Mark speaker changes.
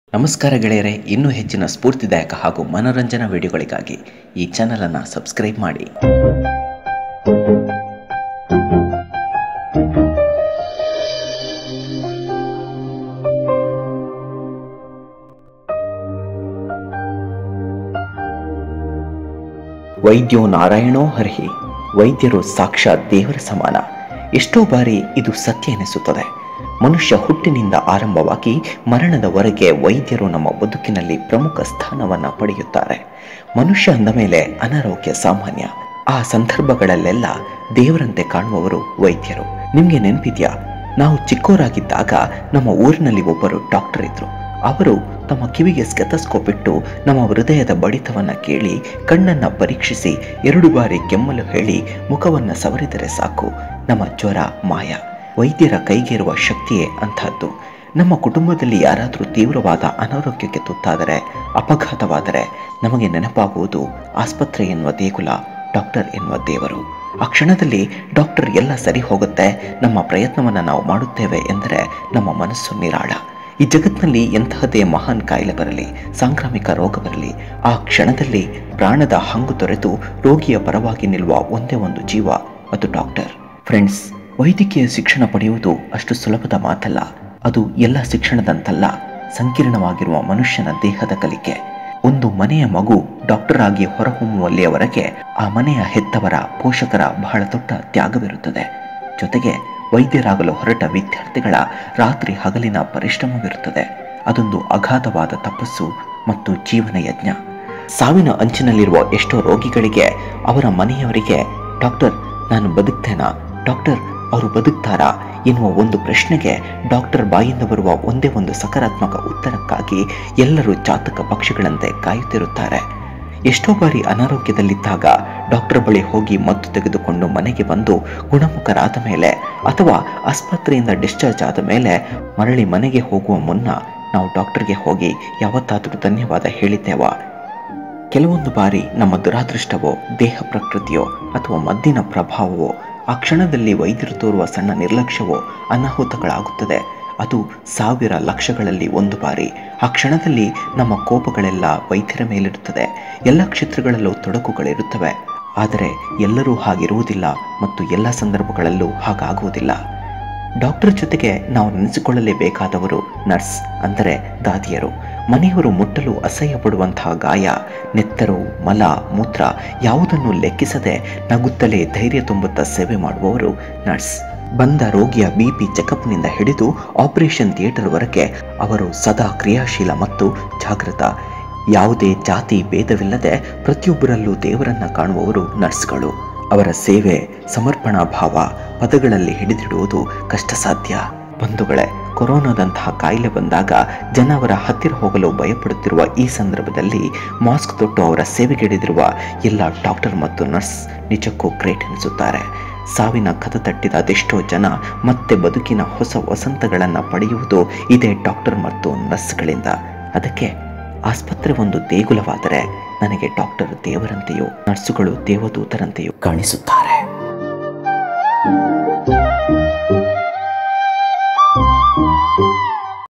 Speaker 1: ನಮಸ್ಕಾರ ಗೆಳೆಯರೆ ಇನ್ನೂ ಹೆಚ್ಚಿನ ಸ್ಫೂರ್ತಿದಾಯಕ ಹಾಗೂ ಮನೋರಂಜನಾ ವಿಡಿಯೋಗಳಿಗಾಗಿ ಈ ಚಾನಲನ್ನು ಸಬ್ಸ್ಕ್ರೈಬ್ ಮಾಡಿ ವೈದ್ಯೋ ನಾರಾಯಣೋ ಹರಿಹಿ ವೈದ್ಯರು ಸಾಕ್ಷಾತ್ ದೇವರ ಸಮಾನ ಎಷ್ಟೋ ಬಾರಿ ಇದು ಸತ್ಯ ಎನಿಸುತ್ತದೆ ಮನುಷ್ಯ ಹುಟ್ಟಿನಿಂದ ಆರಂಭವಾಗಿ ಮರಣದವರೆಗೆ ವೈದ್ಯರು ನಮ್ಮ ಬದುಕಿನಲ್ಲಿ ಪ್ರಮುಖ ಸ್ಥಾನವನ್ನು ಪಡೆಯುತ್ತಾರೆ ಮನುಷ್ಯ ಅಂದ ಮೇಲೆ ಅನಾರೋಗ್ಯ ಸಾಮಾನ್ಯ ಆ ಸಂದರ್ಭಗಳಲ್ಲೆಲ್ಲ ದೇವರಂತೆ ಕಾಣುವವರು ವೈದ್ಯರು ನಿಮಗೆ ನೆನಪಿದ್ಯಾ ನಾವು ಚಿಕ್ಕವರಾಗಿದ್ದಾಗ ನಮ್ಮ ಊರಿನಲ್ಲಿ ಒಬ್ಬರು ಡಾಕ್ಟರ್ ಇದ್ರು ಅವರು ತಮ್ಮ ಕಿವಿಗೆ ಸ್ಕೆತಸ್ಕೋಪ್ ಇಟ್ಟು ನಮ್ಮ ಹೃದಯದ ಬಡಿತವನ್ನ ಕೇಳಿ ಕಣ್ಣನ್ನ ಪರೀಕ್ಷಿಸಿ ಎರಡು ಬಾರಿ ಕೆಮ್ಮಲು ಹೇಳಿ ಮುಖವನ್ನ ಸವರಿದರೆ ಸಾಕು ನಮ್ಮ ಜ್ವರ ಮಾಯ ವೈದ್ಯರ ಕೈಗೇರುವ ಶಕ್ತಿಯೇ ಅಂತಹದ್ದು ನಮ್ಮ ಕುಟುಂಬದಲ್ಲಿ ಯಾರಾದರೂ ತೀವ್ರವಾದ ಅನಾರೋಗ್ಯಕ್ಕೆ ತುತ್ತಾದರೆ ಅಪಘಾತವಾದರೆ ನಮಗೆ ನೆನಪಾಗುವುದು ಆಸ್ಪತ್ರೆ ಎನ್ನುವ ದೇಗುಲ ಡಾಕ್ಟರ್ ಎನ್ನುವ ದೇವರು ಆ ಕ್ಷಣದಲ್ಲಿ ಡಾಕ್ಟರ್ ಎಲ್ಲ ಸರಿ ಹೋಗುತ್ತೆ ನಮ್ಮ ಪ್ರಯತ್ನವನ್ನು ನಾವು ಮಾಡುತ್ತೇವೆ ಎಂದರೆ ನಮ್ಮ ಮನಸ್ಸು ನಿರಾಳ ಈ ಜಗತ್ತಿನಲ್ಲಿ ಎಂತಹದೇ ಮಹಾನ್ ಕಾಯಿಲೆ ಬರಲಿ ಸಾಂಕ್ರಾಮಿಕ ರೋಗ ಬರಲಿ ಆ ಕ್ಷಣದಲ್ಲಿ ಪ್ರಾಣದ ಹಂಗು ತೊರೆದು ರೋಗಿಯ ಪರವಾಗಿ ನಿಲ್ಲುವ ಒಂದೇ ಒಂದು ಜೀವ ಅದು ಡಾಕ್ಟರ್ ಫ್ರೆಂಡ್ಸ್ ವೈದ್ಯಕೀಯ ಶಿಕ್ಷಣ ಪಡೆಯುವುದು ಅಷ್ಟು ಸುಲಭದ ಮಾತಲ್ಲ ಅದು ಎಲ್ಲ ಶಿಕ್ಷಣದಂತಲ್ಲ ಸಂಕೀರ್ಣವಾಗಿರುವ ಮನುಷ್ಯನ ದೇಹದ ಕಲಿಕೆ ಒಂದು ಮನೆಯ ಮಗು ಡಾಕ್ಟರ್ ಆಗಿ ಹೊರಹೊಮ್ಮುವಲ್ಲಿಯವರೆಗೆ ಆ ಮನೆಯ ಹೆತ್ತವರ ಪೋಷಕರ ಬಹಳ ದೊಡ್ಡ ತ್ಯಾಗವಿರುತ್ತದೆ ಜೊತೆಗೆ ವೈದ್ಯರಾಗಲು ಹೊರಟ ವಿದ್ಯಾರ್ಥಿಗಳ ರಾತ್ರಿ ಹಗಲಿನ ಪರಿಶ್ರಮವಿರುತ್ತದೆ ಅದೊಂದು ಅಗಾಧವಾದ ತಪಸ್ಸು ಮತ್ತು ಜೀವನ ಯಜ್ಞ ಸಾವಿನ ಅಂಚಿನಲ್ಲಿರುವ ಎಷ್ಟೋ ರೋಗಿಗಳಿಗೆ ಅವರ ಮನೆಯವರಿಗೆ ಡಾಕ್ಟರ್ ನಾನು ಬದುಕ್ತೇನಾ ಡಾಕ್ಟರ್ ಅವರು ಬದುಕ್ತಾರಾ ಎನ್ನುವ ಒಂದು ಪ್ರಶ್ನೆಗೆ ಡಾಕ್ಟರ್ ಬಾಯಿಂದ ಬರುವ ಒಂದೇ ಒಂದು ಸಕಾರಾತ್ಮಕ ಉತ್ತರಕ್ಕಾಗಿ ಎಲ್ಲರೂ ಚಾತಕ ಪಕ್ಷಿಗಳಂತೆ ಕಾಯುತ್ತಿರುತ್ತಾರೆ ಎಷ್ಟೋ ಬಾರಿ ಅನಾರೋಗ್ಯದಲ್ಲಿದ್ದಾಗ ಡಾಕ್ಟರ್ ಬಳಿ ಹೋಗಿ ಮದ್ದು ತೆಗೆದುಕೊಂಡು ಮನೆಗೆ ಬಂದು ಗುಣಮುಖರಾದ ಮೇಲೆ ಅಥವಾ ಆಸ್ಪತ್ರೆಯಿಂದ ಡಿಸ್ಚಾರ್ಜ್ ಆದ ಮೇಲೆ ಮರಳಿ ಮನೆಗೆ ಹೋಗುವ ಮುನ್ನ ನಾವು ಡಾಕ್ಟರ್ಗೆ ಹೋಗಿ ಯಾವತ್ತಾದರೂ ಧನ್ಯವಾದ ಹೇಳಿದ್ದೇವಾ ಕೆಲವೊಂದು ಬಾರಿ ನಮ್ಮ ದುರಾದೃಷ್ಟವೋ ದೇಹ ಪ್ರಕೃತಿಯೋ ಅಥವಾ ಮದ್ದಿನ ಪ್ರಭಾವವೋ ಆ ಕ್ಷಣದಲ್ಲಿ ವೈದ್ಯರು ತೋರುವ ಸಣ್ಣ ನಿರ್ಲಕ್ಷ್ಯವೋ ಅನಾಹುತಗಳಾಗುತ್ತದೆ ಅದು ಸಾವಿರ ಲಕ್ಷಗಳಲ್ಲಿ ಒಂದು ಬಾರಿ ಆ ಕ್ಷಣದಲ್ಲಿ ನಮ್ಮ ಕೋಪಗಳೆಲ್ಲ ವೈದ್ಯರ ಮೇಲಿರುತ್ತದೆ ಎಲ್ಲ ಕ್ಷೇತ್ರಗಳಲ್ಲೂ ತೊಡಕುಗಳಿರುತ್ತವೆ ಆದರೆ ಎಲ್ಲರೂ ಹಾಗಿರುವುದಿಲ್ಲ ಮತ್ತು ಎಲ್ಲ ಸಂದರ್ಭಗಳಲ್ಲೂ ಹಾಗಾಗುವುದಿಲ್ಲ ಡಾಕ್ಟರ್ ಜೊತೆಗೆ ನಾವು ನೆನೆಸಿಕೊಳ್ಳಲೇಬೇಕಾದವರು ನರ್ಸ್ ಅಂದರೆ ದಾದಿಯರು ಮನೆಯವರು ಮುಟ್ಟಲು ಅಸಹ್ಯ ಪಡುವಂತಹ ಗಾಯ ನೆತ್ತರು ಮಲ ಮೂತ್ರ ಯಾವುದನ್ನು ಲೆಕ್ಕಿಸದೆ ನಗುತ್ತಲೇ ಧೈರ್ಯ ತುಂಬುತ್ತಾ ಸೇವೆ ಮಾಡುವವರು ನರ್ಸ್ ಬಂದ ರೋಗಿಯ ಬಿ ಪಿ ಚೆಕಪ್ನಿಂದ ಹಿಡಿದು ಆಪರೇಷನ್ ಥಿಯೇಟರ್ವರೆಗೆ ಅವರು ಸದಾ ಕ್ರಿಯಾಶೀಲ ಮತ್ತು ಜಾಗೃತ ಯಾವುದೇ ಜಾತಿ ಭೇದವಿಲ್ಲದೆ ಪ್ರತಿಯೊಬ್ಬರಲ್ಲೂ ದೇವರನ್ನ ಕಾಣುವವರು ನರ್ಸ್ಗಳು ಅವರ ಸೇವೆ ಸಮರ್ಪಣಾ ಭಾವ ಪದಗಳಲ್ಲಿ ಹಿಡಿದಿಡುವುದು ಕಷ್ಟ ಸಾಧ್ಯ ಬಂಧುಗಳೇ ಕೊರೋನಾದಂತಹ ಕಾಯಿಲೆ ಬಂದಾಗ ಜನ ಅವರ ಹತ್ತಿರ ಹೋಗಲು ಭಯಪಡುತ್ತಿರುವ ಈ ಸಂದರ್ಭದಲ್ಲಿ ಮಾಸ್ಕ್ ತೊಟ್ಟು ಅವರ ಸೇವೆಗಿಡಿದಿರುವ ಎಲ್ಲ ಡಾಕ್ಟರ್ ಮತ್ತು ನರ್ಸ್ ನಿಜಕ್ಕೂ ಗ್ರೇಟ್ ಎನಿಸುತ್ತಾರೆ ಸಾವಿನ ಕದ ತಟ್ಟಿದ ಅದೆಷ್ಟೋ ಜನ ಮತ್ತೆ ಬದುಕಿನ ಹೊಸ ವಸಂತಗಳನ್ನು ಪಡೆಯುವುದು ಇದೇ ಡಾಕ್ಟರ್ ಮತ್ತು ನರ್ಸ್ಗಳಿಂದ ಅದಕ್ಕೆ ಆಸ್ಪತ್ರೆ ಒಂದು ದೇಗುಲವಾದರೆ ನನಗೆ ಡಾಕ್ಟರ್ ದೇವರಂತೆಯೋ ನರ್ಸುಗಳು ದೇವದೂತರಂತೆಯೋ ಕಾಣಿಸುತ್ತಾರೆ